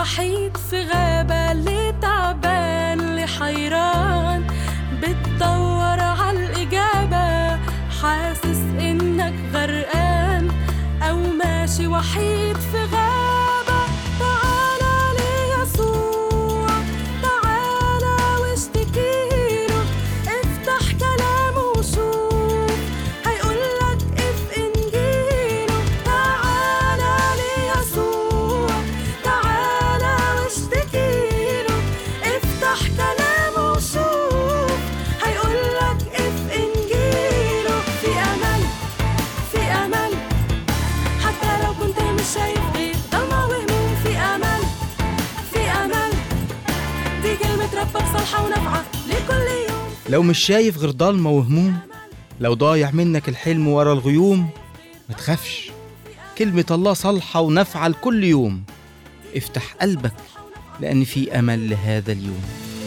وحيد في غابة اللي تعبان اللي حيران بتدور عالإجابة حاسس إنك غرقان أو ماشي وحيد في غابة تعالى ليسوع تعالى واشتكيله افتح كلامه وشوف هيقولك اف انجيله تعالى ليسوع تعالى واشتكيله افتح كلامه وشوف هيقولك اف انجيله في امل في امل حتى لو كنت مش شايف غير ضلمة وهموم في امل في امل دي كلمة ربك صالحة ونافعة لكل يوم لو مش شايف غير ضلمة وهموم لو ضايع منك الحلم ورا الغيوم ما تخافش كلمة الله صالحة ونافعة لكل يوم افتح قلبك لأن في أمل لهذا اليوم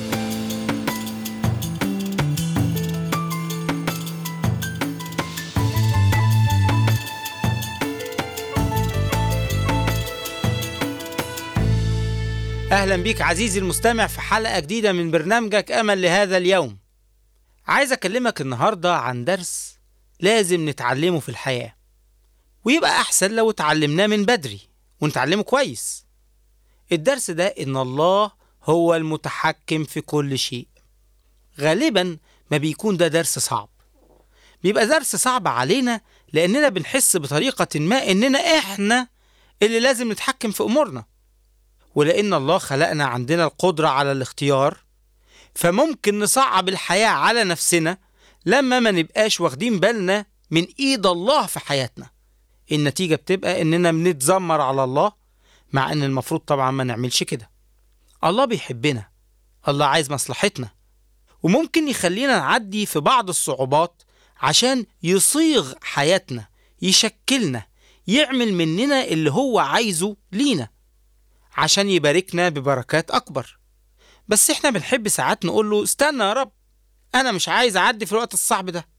أهلا بيك عزيزي المستمع في حلقة جديدة من برنامجك أمل لهذا اليوم عايز أكلمك النهاردة عن درس لازم نتعلمه في الحياة ويبقى أحسن لو اتعلمناه من بدري ونتعلمه كويس الدرس ده إن الله هو المتحكم في كل شيء غالبا ما بيكون ده درس صعب بيبقى درس صعب علينا لأننا بنحس بطريقة ما إننا إحنا اللي لازم نتحكم في أمورنا ولأن الله خلقنا عندنا القدرة على الاختيار فممكن نصعب الحياة على نفسنا لما ما نبقاش واخدين بالنا من إيد الله في حياتنا النتيجة بتبقى إننا بنتذمر على الله مع إن المفروض طبعا ما نعملش كده الله بيحبنا الله عايز مصلحتنا وممكن يخلينا نعدي في بعض الصعوبات عشان يصيغ حياتنا يشكلنا يعمل مننا اللي هو عايزه لينا عشان يباركنا ببركات أكبر بس إحنا بنحب ساعات نقول له استنى يا رب أنا مش عايز أعدي في الوقت الصعب ده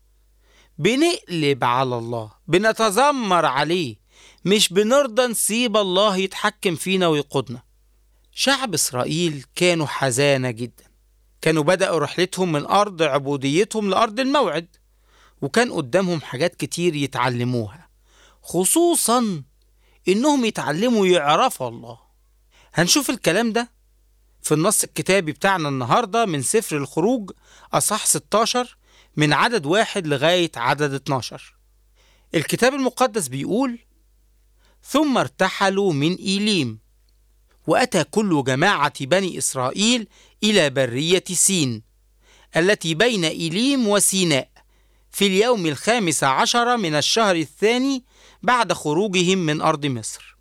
بنقلب على الله بنتذمر عليه مش بنرضى نسيب الله يتحكم فينا ويقودنا شعب إسرائيل كانوا حزانة جدا كانوا بدأوا رحلتهم من أرض عبوديتهم لأرض الموعد وكان قدامهم حاجات كتير يتعلموها خصوصا إنهم يتعلموا يعرفوا الله هنشوف الكلام ده في النص الكتابي بتاعنا النهاردة من سفر الخروج أصح 16 من عدد واحد لغاية عدد 12 الكتاب المقدس بيقول ثم ارتحلوا من إيليم وأتى كل جماعة بني إسرائيل إلى برية سين التي بين إيليم وسيناء في اليوم الخامس عشر من الشهر الثاني بعد خروجهم من أرض مصر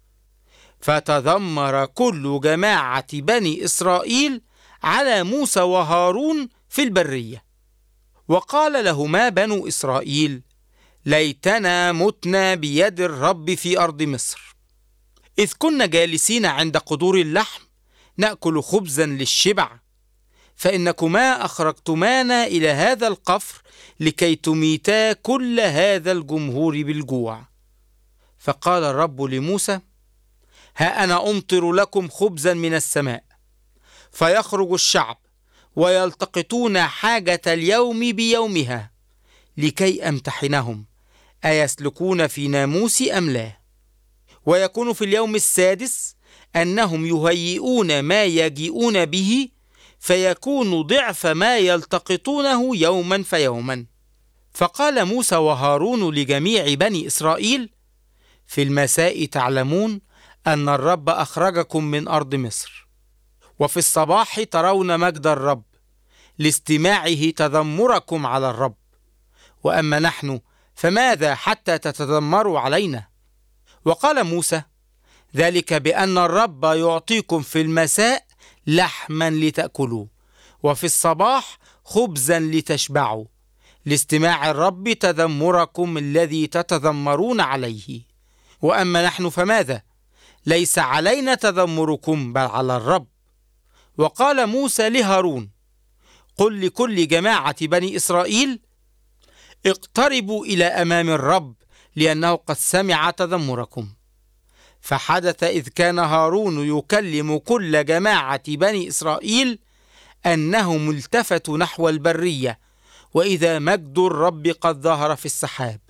فتذمر كل جماعة بني إسرائيل على موسى وهارون في البرية وقال لهما بنو إسرائيل ليتنا متنا بيد الرب في أرض مصر إذ كنا جالسين عند قدور اللحم نأكل خبزا للشبع فإنكما أخرجتمانا إلى هذا القفر لكي تميتا كل هذا الجمهور بالجوع فقال الرب لموسى ها أنا أمطر لكم خبزا من السماء فيخرج الشعب ويلتقطون حاجة اليوم بيومها لكي أمتحنهم أيسلكون في ناموسي أم لا ويكون في اليوم السادس أنهم يهيئون ما يجيئون به فيكون ضعف ما يلتقطونه يوما فيوما فقال موسى وهارون لجميع بني إسرائيل في المساء تعلمون أن الرب أخرجكم من أرض مصر وفي الصباح ترون مجد الرب لاستماعه تذمركم على الرب وأما نحن فماذا حتى تتذمروا علينا وقال موسى ذلك بأن الرب يعطيكم في المساء لحما لتأكلوا وفي الصباح خبزا لتشبعوا لاستماع الرب تذمركم الذي تتذمرون عليه وأما نحن فماذا ليس علينا تذمركم بل على الرب وقال موسى لهارون قل لكل جماعة بني إسرائيل اقتربوا إلى أمام الرب لأنه قد سمع تذمركم فحدث إذ كان هارون يكلم كل جماعة بني إسرائيل أنهم التفتوا نحو البرية وإذا مجد الرب قد ظهر في السحاب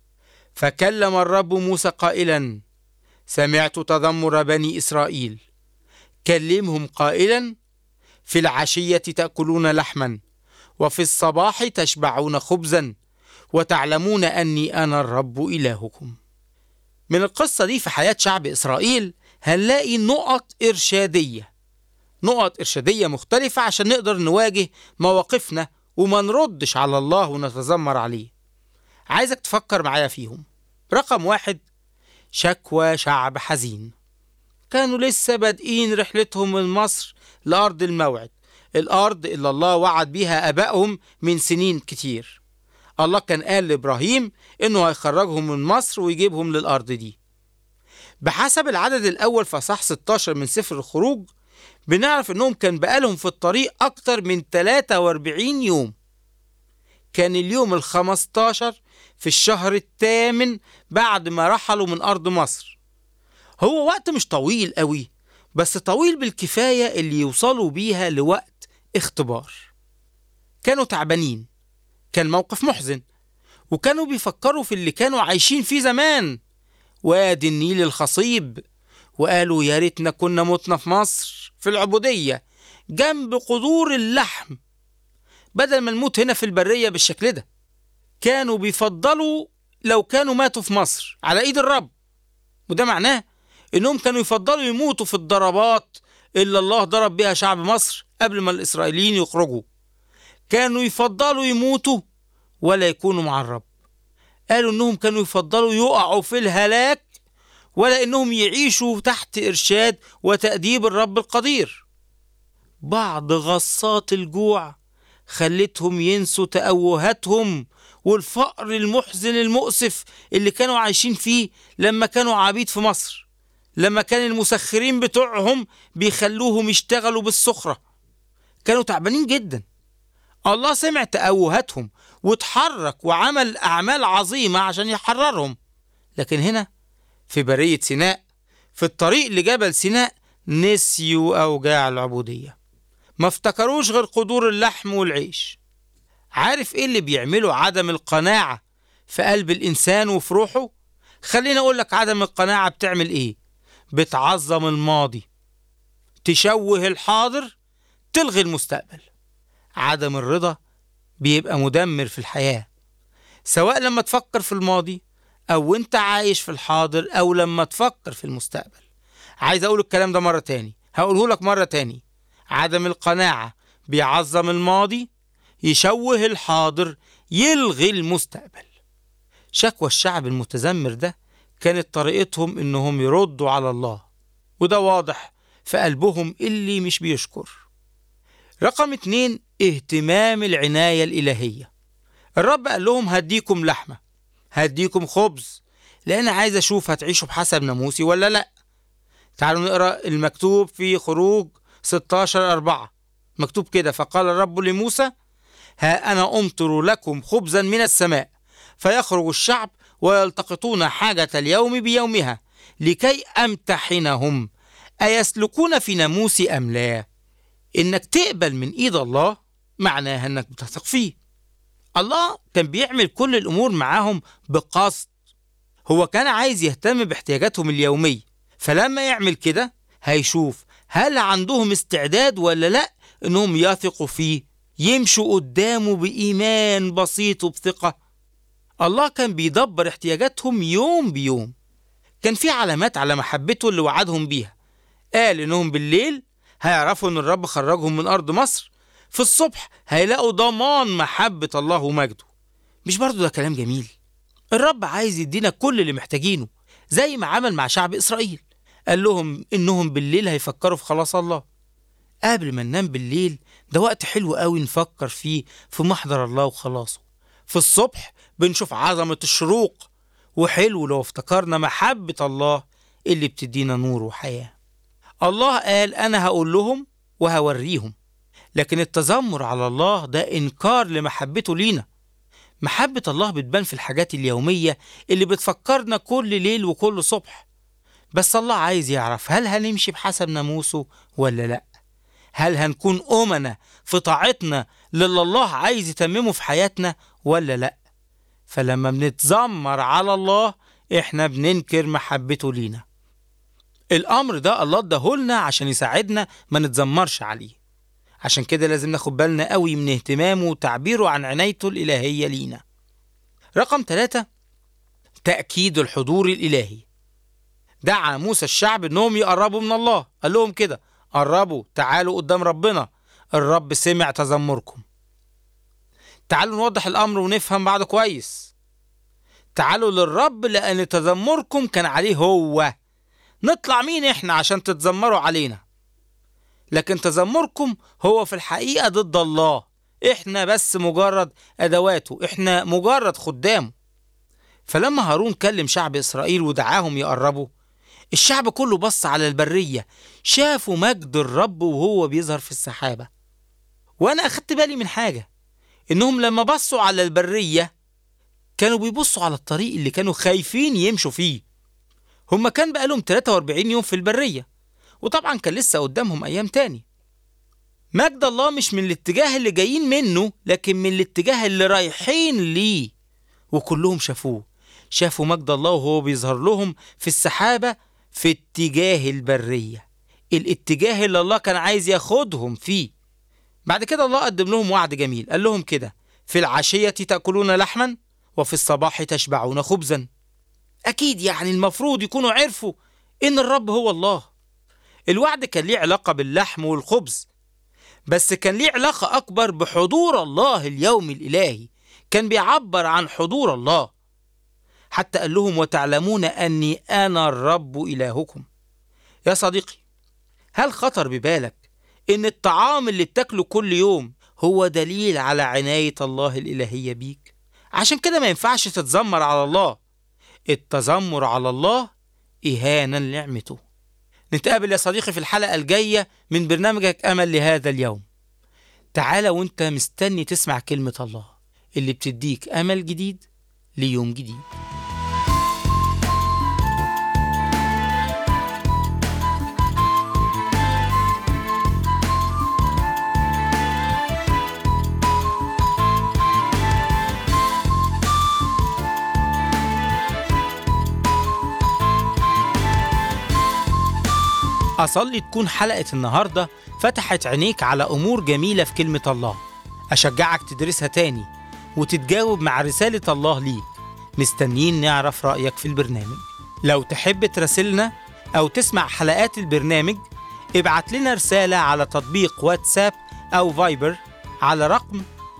فكلم الرب موسى قائلا سمعت تذمر بني إسرائيل كلمهم قائلا في العشية تأكلون لحما وفي الصباح تشبعون خبزا وتعلمون أني أنا الرب إلهكم من القصة دي في حياة شعب إسرائيل هنلاقي نقط إرشادية نقط إرشادية مختلفة عشان نقدر نواجه مواقفنا وما نردش على الله ونتذمر عليه عايزك تفكر معايا فيهم رقم واحد شكوى شعب حزين كانوا لسه بادئين رحلتهم من مصر لأرض الموعد الأرض اللي الله وعد بيها آبائهم من سنين كتير الله كان قال لإبراهيم إنه هيخرجهم من مصر ويجيبهم للأرض دي بحسب العدد الأول في أصح 16 من سفر الخروج بنعرف إنهم كان بقالهم في الطريق أكتر من 43 يوم كان اليوم ال 15 في الشهر الثامن بعد ما رحلوا من أرض مصر هو وقت مش طويل قوي بس طويل بالكفاية اللي يوصلوا بيها لوقت اختبار كانوا تعبانين كان موقف محزن وكانوا بيفكروا في اللي كانوا عايشين فيه زمان وادي النيل الخصيب وقالوا يا ريتنا كنا متنا في مصر في العبودية جنب قدور اللحم بدل ما نموت هنا في البرية بالشكل ده كانوا بيفضلوا لو كانوا ماتوا في مصر على ايد الرب وده معناه انهم كانوا يفضلوا يموتوا في الضربات اللي الله ضرب بها شعب مصر قبل ما الاسرائيليين يخرجوا كانوا يفضلوا يموتوا ولا يكونوا مع الرب قالوا انهم كانوا يفضلوا يقعوا في الهلاك ولا انهم يعيشوا تحت ارشاد وتأديب الرب القدير بعض غصات الجوع خلتهم ينسوا تأوهاتهم والفقر المحزن المؤسف اللي كانوا عايشين فيه لما كانوا عبيد في مصر لما كان المسخرين بتوعهم بيخلوهم يشتغلوا بالسخرة كانوا تعبانين جدا الله سمع تأوهاتهم واتحرك وعمل أعمال عظيمة عشان يحررهم لكن هنا في برية سيناء في الطريق لجبل سيناء نسيوا أوجاع العبودية ما افتكروش غير قدور اللحم والعيش عارف ايه اللي بيعمله عدم القناعة في قلب الإنسان وفي روحه خليني أقول لك عدم القناعة بتعمل ايه بتعظم الماضي تشوه الحاضر تلغي المستقبل عدم الرضا بيبقى مدمر في الحياة سواء لما تفكر في الماضي أو أنت عايش في الحاضر أو لما تفكر في المستقبل عايز أقول الكلام ده مرة تاني هقوله لك مرة تاني عدم القناعة بيعظم الماضي يشوه الحاضر يلغي المستقبل شكوى الشعب المتذمر ده كانت طريقتهم انهم يردوا على الله وده واضح في قلبهم اللي مش بيشكر رقم اتنين اهتمام العناية الإلهية الرب قال لهم هديكم لحمة هديكم خبز لأن عايز أشوف هتعيشوا بحسب ناموسي ولا لأ تعالوا نقرأ المكتوب في خروج 16 أربعة مكتوب كده فقال الرب لموسى ها أنا أمطر لكم خبزا من السماء فيخرج الشعب ويلتقطون حاجة اليوم بيومها لكي أمتحنهم أيسلكون في ناموسي أم لا إنك تقبل من إيد الله معناها إنك بتثق فيه الله كان بيعمل كل الأمور معاهم بقصد هو كان عايز يهتم باحتياجاتهم اليومية فلما يعمل كده هيشوف هل عندهم استعداد ولا لأ إنهم يثقوا فيه يمشوا قدامه بإيمان بسيط وبثقة الله كان بيدبر احتياجاتهم يوم بيوم كان في علامات على محبته اللي وعدهم بيها قال إنهم بالليل هيعرفوا إن الرب خرجهم من أرض مصر في الصبح هيلاقوا ضمان محبة الله ومجده مش برضو ده كلام جميل الرب عايز يدينا كل اللي محتاجينه زي ما عمل مع شعب إسرائيل قال لهم إنهم بالليل هيفكروا في خلاص الله قبل ما ننام بالليل ده وقت حلو قوي نفكر فيه في محضر الله وخلاصه في الصبح بنشوف عظمة الشروق وحلو لو افتكرنا محبة الله اللي بتدينا نور وحياة الله قال أنا هقول لهم وهوريهم لكن التذمر على الله ده إنكار لمحبته لينا محبة الله بتبان في الحاجات اليومية اللي بتفكرنا كل ليل وكل صبح بس الله عايز يعرف هل هنمشي بحسب ناموسه ولا لأ هل هنكون أمنا في طاعتنا للي الله عايز يتممه في حياتنا ولا لأ فلما بنتذمر على الله احنا بننكر محبته لينا الأمر ده الله اداهولنا عشان يساعدنا ما نتذمرش عليه عشان كده لازم ناخد بالنا قوي من اهتمامه وتعبيره عن عنايته الإلهية لينا رقم ثلاثة تأكيد الحضور الإلهي دعا موسى الشعب انهم يقربوا من الله قال لهم كده قربوا تعالوا قدام ربنا الرب سمع تذمركم تعالوا نوضح الامر ونفهم بعض كويس تعالوا للرب لان تذمركم كان عليه هو نطلع مين احنا عشان تتذمروا علينا لكن تذمركم هو في الحقيقة ضد الله احنا بس مجرد ادواته احنا مجرد خدامه فلما هارون كلم شعب اسرائيل ودعاهم يقربوا الشعب كله بص على البرية شافوا مجد الرب وهو بيظهر في السحابة وأنا أخدت بالي من حاجة إنهم لما بصوا على البرية كانوا بيبصوا على الطريق اللي كانوا خايفين يمشوا فيه هما كان بقالهم 43 يوم في البرية وطبعا كان لسه قدامهم أيام تاني مجد الله مش من الاتجاه اللي جايين منه لكن من الاتجاه اللي رايحين ليه وكلهم شافوه شافوا مجد الله وهو بيظهر لهم في السحابة في اتجاه البرية الاتجاه اللي الله كان عايز ياخدهم فيه بعد كده الله قدم لهم وعد جميل قال لهم كده في العشية تأكلون لحما وفي الصباح تشبعون خبزا أكيد يعني المفروض يكونوا عرفوا إن الرب هو الله الوعد كان ليه علاقة باللحم والخبز بس كان ليه علاقة أكبر بحضور الله اليومي الإلهي كان بيعبر عن حضور الله حتى قال لهم وتعلمون أني أنا الرب إلهكم يا صديقي هل خطر ببالك إن الطعام اللي بتاكله كل يوم هو دليل على عناية الله الإلهية بيك عشان كده ما ينفعش تتذمر على الله التذمر على الله إهانة لنعمته نتقابل يا صديقي في الحلقة الجاية من برنامجك أمل لهذا اليوم تعالى وانت مستني تسمع كلمة الله اللي بتديك أمل جديد ليوم جديد أصلي تكون حلقة النهاردة فتحت عينيك على أمور جميلة في كلمة الله أشجعك تدرسها تاني وتتجاوب مع رسالة الله ليك مستنيين نعرف رأيك في البرنامج لو تحب تراسلنا أو تسمع حلقات البرنامج ابعت لنا رسالة على تطبيق واتساب أو فايبر على رقم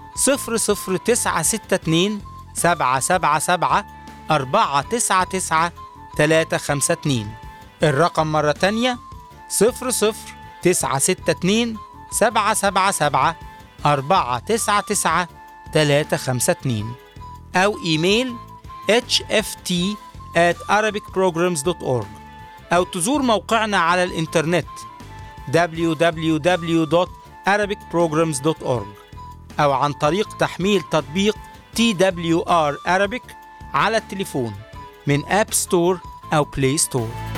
00962 777 499 352 الرقم مرة تانية صفر صفر تسعة ستة اتنين سبعة سبعة سبعة أربعة تسعة تسعة تلاتة خمسة اتنين أو إيميل hft at arabicprograms.org أو تزور موقعنا على الإنترنت www.arabicprograms.org أو عن طريق تحميل تطبيق TWR Arabic على التليفون من أب ستور أو بلاي ستور